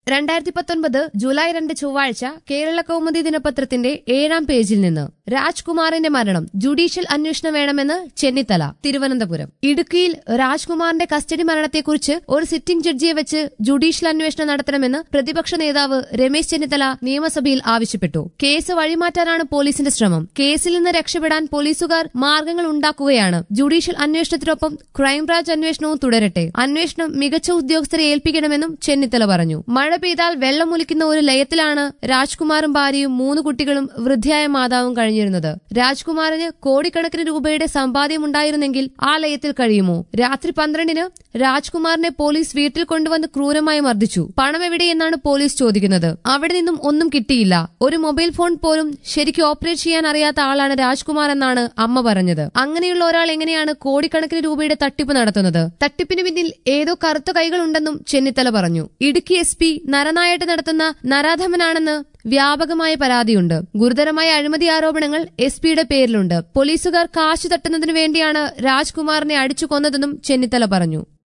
രണ്ടായിരത്തി പത്തൊൻപത് ജൂലൈ രണ്ട് ചൊവ്വാഴ്ച കേരള കൗമുദി ദിനപത്രത്തിന്റെ ഏഴാം പേജിൽ നിന്ന് രാജ്കുമാറിന്റെ മരണം ജുഡീഷ്യൽ അന്വേഷണം വേണമെന്ന് ചെന്നിത്തല തിരുവനന്തപുരം ഇടുക്കിയിൽ രാജ്കുമാറിന്റെ കസ്റ്റഡി മരണത്തെക്കുറിച്ച് ഒരു സിറ്റിംഗ് ജഡ്ജിയെ വെച്ച് ജുഡീഷ്യൽ അന്വേഷണം നടത്തണമെന്ന് പ്രതിപക്ഷ നേതാവ് രമേശ് ചെന്നിത്തല നിയമസഭയിൽ ആവശ്യപ്പെട്ടു കേസ് വഴിമാറ്റാനാണ് പോലീസിന്റെ ശ്രമം കേസിൽ നിന്ന് രക്ഷപ്പെടാൻ പോലീസുകാർ മാർഗങ്ങൾ ഉണ്ടാക്കുകയാണ് ജുഡീഷ്യൽ അന്വേഷണത്തിനൊപ്പം ക്രൈംബ്രാഞ്ച് അന്വേഷണവും തുടരട്ടെ അന്വേഷണം മികച്ച ഉദ്യോഗസ്ഥരെ ഏൽപ്പിക്കണമെന്നും ചെന്നിത്തല പറഞ്ഞു മഴ പെയ്താൽ വെള്ളമൊലിക്കുന്ന ഒരു ലയത്തിലാണ് രാജ്കുമാറും ഭാര്യയും മൂന്ന് കുട്ടികളും വൃദ്ധയായ മാതാവും കഴിഞ്ഞിരുന്നത് രാജ്കുമാറിന് കോടിക്കണക്കിന് രൂപയുടെ സമ്പാദ്യം ഉണ്ടായിരുന്നെങ്കിൽ ആ ലയത്തിൽ കഴിയുമോ രാത്രി പന്ത്രണ്ടിന് രാജ്കുമാറിനെ പോലീസ് വീട്ടിൽ കൊണ്ടുവന്ന് ക്രൂരമായി മർദ്ദിച്ചു പണം എവിടെയെന്നാണ് പോലീസ് ചോദിക്കുന്നത് അവിടെ നിന്നും ഒന്നും കിട്ടിയില്ല ഒരു മൊബൈൽ ഫോൺ പോലും ശരിക്കും ഓപ്പറേറ്റ് ചെയ്യാൻ അറിയാത്ത ആളാണ് രാജ്കുമാർ എന്നാണ് അമ്മ പറഞ്ഞത് അങ്ങനെയുള്ള ഒരാൾ എങ്ങനെയാണ് കോടിക്കണക്കിന് രൂപയുടെ തട്ടിപ്പ് നടത്തുന്നത് തട്ടിപ്പിന് പിന്നിൽ ഏതോ കറുത്ത കൈകളുണ്ടെന്നും ചെന്നിത്തല പറഞ്ഞു ഇടുക്കി എസ് പി നരനായിട്ട് നടത്തുന്ന നരാധമനാണെന്ന് വ്യാപകമായ പരാതിയുണ്ട് ഗുരുതരമായ അഴിമതി ആരോപണങ്ങൾ എസ് പിയുടെ പേരിലുണ്ട് പോലീസുകാർ കാശു തട്ടുന്നതിനു വേണ്ടിയാണ് രാജ്കുമാറിനെ അടിച്ചു കൊന്നതെന്നും ചെന്നിത്തല പറഞ്ഞു